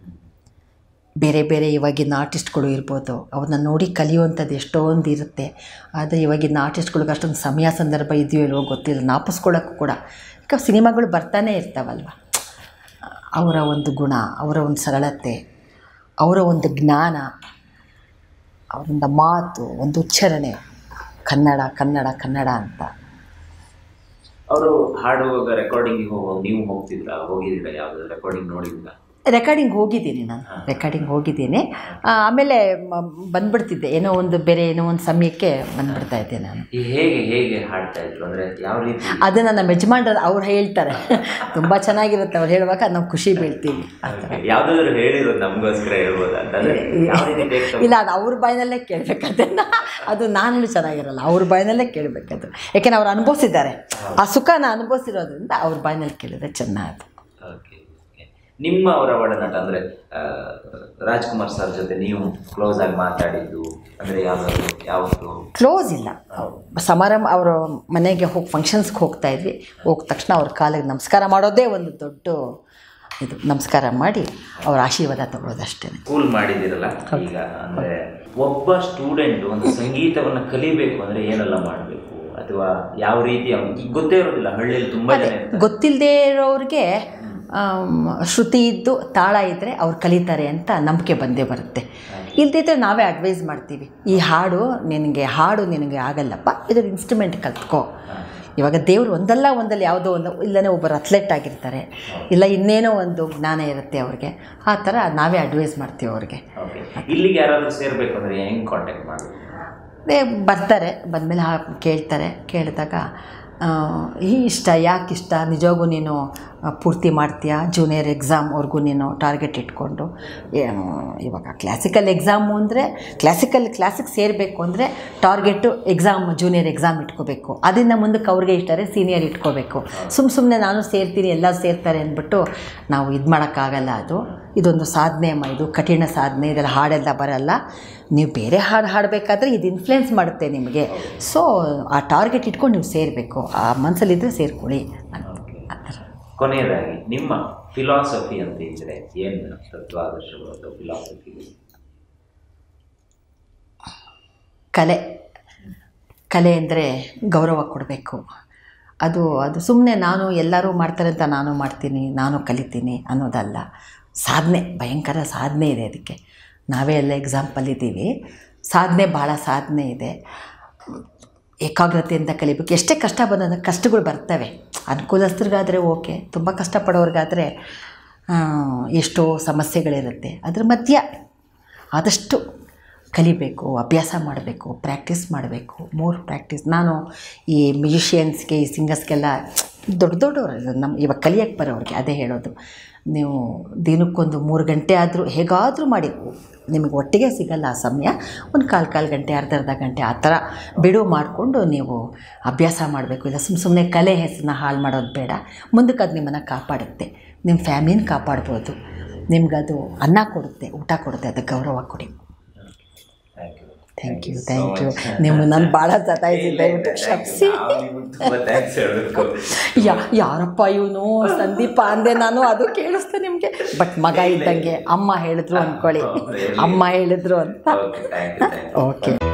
S1: ಬೇರೆ ಬೇರೆ ಇವಾಗಿನ ಆರ್ಟಿಸ್ಟ್ಗಳು ಇರ್ಬೋದು ಅವ್ರನ್ನ ನೋಡಿ ಕಲಿಯುವಂಥದ್ದು ಎಷ್ಟೊಂದು ಇರುತ್ತೆ ಆದರೆ ಇವಾಗಿನ ಆರ್ಟಿಸ್ಟ್ಗಳಿಗೆ ಅಷ್ಟೊಂದು ಸಮಯ ಸಂದರ್ಭ ಇದೆಯೋ ಇಲ್ವೋ ಗೊತ್ತಿಲ್ಲ ನಾಪಿಸ್ಕೊಳ್ಳೋಕ್ಕೂ ಕೂಡ ಈಗ ಸಿನಿಮಾಗಳು ಬರ್ತಾನೆ ಇರ್ತಾವಲ್ವ ಅವರ ಒಂದು ಗುಣ ಅವರ ಒಂದು ಸರಳತೆ ಅವರ ಒಂದು ಜ್ಞಾನ ಅವರಿಂದ ಮಾತು ಒಂದು ಉಚ್ಚಾರಣೆ ಕನ್ನಡ ಕನ್ನಡ ಕನ್ನಡ ಅಂತ
S2: ಅವರು ಹಾಡುವಾಗ ರೆಕಾರ್ಡಿಂಗಿಗೆ ಹೋಗುವಾಗ ನೀವು ಹೋಗ್ತಿದ್ರ ಹೋಗಿದ್ದೀರಾ ಯಾವ್ದಾದ್ರು ರೆಕಾರ್ಡಿಂಗ್ ನೋಡಿದ್ರ
S1: ರೆಕಾರ್ಡಿಂಗ್ ಹೋಗಿದ್ದೀನಿ ನಾನು ರೆಕಾರ್ಡಿಂಗ್ ಹೋಗಿದ್ದೀನಿ ಆ, ಆಮೇಲೆ ಮ- ಬಂದ್ಬಿಡ್ತಿದ್ದೆ ಏನೋ ಒಂದು ಬೇರೆ ಏನೋ ಒಂದು ಸಮಯಕ್ಕೆ ಬಂದ್ಬಿಡ್ತಾ ಇದ್ದೆ ನಾನು
S2: ಈ ಹೇಗೆ ಹೇಗೆ ಹಾಡ್ತಾ ಇದ್ರು ಅಂದ್ರೆ ಯಾವ ರೀತಿ
S1: ಅದನ್ನು ನಮ್ಮ ಯಜಮಾನ್ರು ಅವ್ರು ಹೇಳ್ತಾರೆ ತುಂಬ ಚೆನ್ನಾಗಿರುತ್ತೆ ಅವ್ರು ಹೇಳುವಾಗ ನಾವು ಖುಷಿ ಬೀಳ್ತೀವಿ ಆ ಥರ
S2: ಯಾವ್ದಾದ್ರು ಹೇಳಿರೋದು ನಮಗೋಸ್ಕರ ಹೇಳ್ಬೋದಾ ಅಂತಂದ್ರೆ ಯಾವ ರೀತಿ take ತಗೊಂಡ್ರು?
S1: ಇಲ್ಲ ಅದು ಅವ್ರ ಬಾಯಿನಲ್ಲೇ ಕೇಳಬೇಕು ಅದನ್ನು ಅದು ನಾನು ಹೇಳಿ ಚೆನ್ನಾಗಿರಲ್ಲ ಅವ್ರ ಬಾಯಿನಲ್ಲೇ ಕೇಳಬೇಕದು ಯಾಕೆಂದ್ರೆ ಅವ್ರು ಅನುಭವಿಸಿದ್ದಾರೆ ಆ ಸುಖನ ಅನುಭವಿಸಿರೋದ್ರಿಂದ ಅವ್ರ ಬಾಯಿನಲ್ಲಿ ಕೇಳಿದ್ರೆ ಚೆನ್ನಾಗಿ
S2: Okay, okay. ನಿಮ್ಮ ಅವರ ಒಡನಾಟ ಅಂದ್ರೆ ಆ, ರಾಜ್ಕುಮಾರ್ ಸರ್ ಜೊತೆ ನೀವು ಕ್ಲೋಸ್ ಆಗಿ ಮಾತಾಡಿದ್ದು ಅಂದ್ರೆ ಯಾವ್ದಾದ್ರು ಯಾವತ್ತು
S1: ಕ್ಲೋಸ್ ಇಲ್ಲ ಸಮಾರಂಭ ಅವರ ಮನೆಗೆ ಹೋಗಿ ಫಂಕ್ಷನ್ಸ್ಗೆ ಹೋಗ್ತಾ ಇದ್ವಿ ಹೋದ ತಕ್ಷಣ ಅವ್ರ ಕಾಲಿಗೆ ನಮಸ್ಕಾರ ಮಾಡೋದೇ ಒಂದು ದೊಡ್ಡ ಇದು ನಮಸ್ಕಾರ ಮಾಡಿ ಅವ್ರ ಆಶೀರ್ವಾದ ತಗೊಳ್ಳೋದಷ್ಟೇ
S2: ಸ್ಕೂಲ್ ಮಾಡಿದಿರಲ್ಲ ಈಗ ಅಂದ್ರೆ ಒಬ್ಬ ಸ್ಟೂಡೆಂಟ್ ಒಂದು ಸಂಗೀತವನ್ನ ಕಲಿಬೇಕು ಅಂದ್ರೆ ಏನೆಲ್ಲ ಮಾಡಬೇಕು ಅಥವಾ ಯಾವ ರೀತಿ ಅವ್ನಿಗೆ ಈಗ ಗೊತ್ತೇ ಇರೋದಿಲ್ಲ ಹಳ್ಳಿಯಲ್ಲಿ ತುಂಬಾ ಜನ ಇರ್ತಾರೆ
S1: ಗೊತ್ತಿಲ್ಲದೆ ಇರೋರಿಗೆ ಆಮ್, ಶ್ರುತಿ ಇದ್ದು ತಾಳ ಇದ್ದರೆ ಅವ್ರು ಕಲಿತಾರೆ ಅಂತ ನಂಬಿಕೆ ಬಂದೇ ಬರುತ್ತೆ ಇಲ್ದಿದ್ರೆ ನಾವೇ ಅಡ್ವೈಸ್ ಮಾಡ್ತೀವಿ ಈ ಹಾಡು ನಿನಗೆ ಹಾಡು ನಿನಗೆ ಆಗಲ್ಲಪ್ಪ ಇದ್ರ ಇನ್ಸ್ಟ್ರೂಮೆಂಟ್ ಕಲ್ತ್ಕೋ ಇವಾಗ ದೇವರು ಒಂದಲ್ಲ ಒಂದಲ್ಲಿ ಯಾವುದೋ ಒಂದು ಇಲ್ಲನೇ ಒಬ್ಬರು ಅಥ್ಲೆಟ್ ಆಗಿರ್ತಾರೆ ಇಲ್ಲ ಇನ್ನೇನೋ ಒಂದು ಜ್ಞಾನ ಇರುತ್ತೆ ಅವ್ರಿಗೆ ಆ ಥರ ನಾವೇ ಅಡ್ವೈಸ್ ಮಾಡ್ತೀವಿ ಅವ್ರಿಗೆ
S2: ಓಕೆ ಇಲ್ಲಿಗೆ ಯಾರಾದ್ರೂ ಸೇರ್ಬೇಕು ಅಂದ್ರೆ ಹೆಂಗ್ ಕಾಂಟ್ಯಾಕ್ಟ್ ಮಾಡಬೇಕು
S1: ಏ, ಬರ್ತಾರೆ ಬಂದಮೇಲೆ ಹಾ ಕೇಳ್ತಾರೆ ಕೇಳಿದಾಗ ಆ, ಈ ಇಷ್ಟ ಯಾಕೆ ಇಷ್ಟ ನಿಜವಾಗೂ ನೀನು ಆ, ಪೂರ್ತಿ ಮಾಡ್ತೀಯಾ ಜೂನಿಯರ್ ಎಕ್ಸಾಮ್ವರೆಗೂ ನೀನು ಟಾರ್ಗೆಟ್ ಇಟ್ಕೊಂಡು ಏನು ಇವಾಗ ಕ್ಲಾಸಿಕಲ್ ಎಕ್ಸಾಮು ಅಂದರೆ ಕ್ಲಾಸಿಕಲ್ ಕ್ಲಾಸಿಗೆ ಸೇರಬೇಕು ಅಂದರೆ ಟಾರ್ಗೆಟು ಎಕ್ಸಾಮ್ ಜೂನಿಯರ್ ಎಕ್ಸಾಮ್ ಇಟ್ಕೋಬೇಕು ಅದರಿಂದ ಮುಂದಕ್ಕೆ ಅವ್ರಿಗೆ ಇಟ್ಟರೆ ಸೀನಿಯರ್ ಇಟ್ಕೋಬೇಕು ಸುಮ್ಮ ಸುಮ್ಮನೆ ನಾನು ಸೇರ್ತೀನಿ ಎಲ್ಲ ಸೇರ್ತಾರೆ ಅಂದ್ಬಿಟ್ಟು ನಾವು ಇದು ಮಾಡೋಕ್ಕಾಗಲ್ಲ ಅದು ಇದೊಂದು ಸಾಧನೆ ಅಮ್ಮ ಇದು ಕಠಿಣ ಸಾಧನೆ ಇದೆಲ್ಲ ಹಾಡೆಲ್ಲ ಬರಲ್ಲ ನೀವು ಬೇರೆ ಹಾಡು ಹಾಡಬೇಕಾದ್ರೆ ಇದು ಇನ್ಫ್ಲುಯೆನ್ಸ್ ಮಾಡುತ್ತೆ ನಿಮಗೆ ಸೊ ಆ ಟಾರ್ಗೆಟ್ ಇಟ್ಕೊಂಡು ನೀವು ಸೇರಬೇಕು ಆ ಮನಸ್ಸಲ್ಲಿದ್ದರೆ ಸೇರ್ಕೊಳ್ಳಿ ಅಂತ ಆ ಥರ
S2: ಕೊನೆಯದಾಗಿ ನಿಮ್ಮ ಫಿಲಾಸಫಿ ಅಂತ ಇದ್ರೆ ಏನು ತತ್ವಾದರ್ಶಗಳು ಅಥವಾ ಫಿಲಾಸಫಿ
S1: ಕಲೆ ಕಲೆ ಅಂದರೆ ಗೌರವ ಕೊಡಬೇಕು ಅದು ಅದು ಸುಮ್ಮನೆ ನಾನು ಎಲ್ಲರೂ ಮಾಡ್ತಾರೆ ಅಂತ ನಾನು ಮಾಡ್ತೀನಿ ನಾನು ಕಲಿತೀನಿ ಅನ್ನೋದಲ್ಲ ಸಾಧನೆ ಭಯಂಕರ ಸಾಧನೆ ಇದೆ ಅದಕ್ಕೆ ನಾವೇ ಎಲ್ಲ ಎಕ್ಸಾಂಪಲ್ ಇದ್ದೀವಿ ಸಾಧನೆ ಭಾಳ ಸಾಧನೆ ಇದೆ ಏಕಾಗ್ರತೆಯಿಂದ ಕಲಿಬೇಕು ಎಷ್ಟೇ ಕಷ್ಟ ಬಂದ ಕಷ್ಟಗಳು ಬರ್ತವೆ ಅನುಕೂಲಸ್ಥರಿಗಾದರೆ ಓಕೆ ತುಂಬ ಕಷ್ಟಪಡೋರಿಗಾದರೆ ಆ, ಎಷ್ಟೋ ಸಮಸ್ಯೆಗಳಿರುತ್ತೆ ಅದ್ರ ಮಧ್ಯ ಆದಷ್ಟು ಕಲಿಬೇಕು ಅಭ್ಯಾಸ ಮಾಡಬೇಕು ಪ್ರಾಕ್ಟೀಸ್ ಮಾಡಬೇಕು ಮೋರ್ ಪ್ರಾಕ್ಟೀಸ್ ನಾನು ಈ ಮ್ಯೂಷಿಯನ್ಸ್ಗೆ ಈ ಸಿಂಗರ್ಸ್ಗೆಲ್ಲ ದೊಡ್ಡ ದೊಡ್ಡವರು ನಮ್ಮ ಇವಾಗ ಕಲಿಯಕ್ಕೆ ಬರೋರಿಗೆ ಅದೇ ಹೇಳೋದು ನೀವು ದಿನಕ್ಕೊಂದು ಮೂರು ಗಂಟೆ ಆದರೂ ಹೇಗಾದರೂ ಮಾಡಿ ನಿಮಗೆ ಒಟ್ಟಿಗೆ ಸಿಗಲ್ಲ ಆ ಸಮಯ ಒಂದು ಕಾಲು ಕಾಲು ಗಂಟೆ ಅರ್ಧ ಅರ್ಧ ಗಂಟೆ ಆ ಥರ ಬಿಡುವು ಮಾಡಿಕೊಂಡು ನೀವು ಅಭ್ಯಾಸ ಮಾಡಬೇಕು ಇಲ್ಲ ಸುಮ್ಮ ಸುಮ್ಮನೆ ಕಲೆ ಹೆಸರನ್ನ ಹಾಳು ಮಾಡೋದು ಬೇಡ ಮುಂದಕ್ಕೆ ಅದು ನಿಮ್ಮನ್ನು ಕಾಪಾಡುತ್ತೆ ನಿಮ್ಮ ಫ್ಯಾಮಿಲಿನ ಕಾಪಾಡ್ಬೋದು ನಿಮ್ಗದು ಅನ್ನ ಕೊಡುತ್ತೆ ಊಟ ಕೊಡುತ್ತೆ ಅದಕ್ಕೆ ಗೌರವ ಕೊಡಿ
S2: thank you
S1: thank you thank you ನಿಮ್ಮ ನಾನು ಭಾಳ ಸತಾಯಿಸಿದ್ದೆ ದಯವಿಟ್ಟು ಕ್ಷಮಿಸಿ
S2: ಥ್ಯಾಂಕ್ಸ್ ಹೇಳಬೇಕು
S1: ಯಾ ಯಾರಪ್ಪ ಇವನು ಸಂದೀಪ ಅಂದೆ ನಾನು ಅದು ಕೇಳಿಸ್ತೆ ನಿಮಗೆ ಬಟ್ ಮಗ ಇದ್ದಂಗೆ ಅಮ್ಮ ಹೇಳಿದ್ರು ಅಂದ್ಕೊಳ್ಳಿ ಅಮ್ಮ ಹೇಳಿದ್ರು ಅಂತ
S2: okay thank you thank you
S1: okay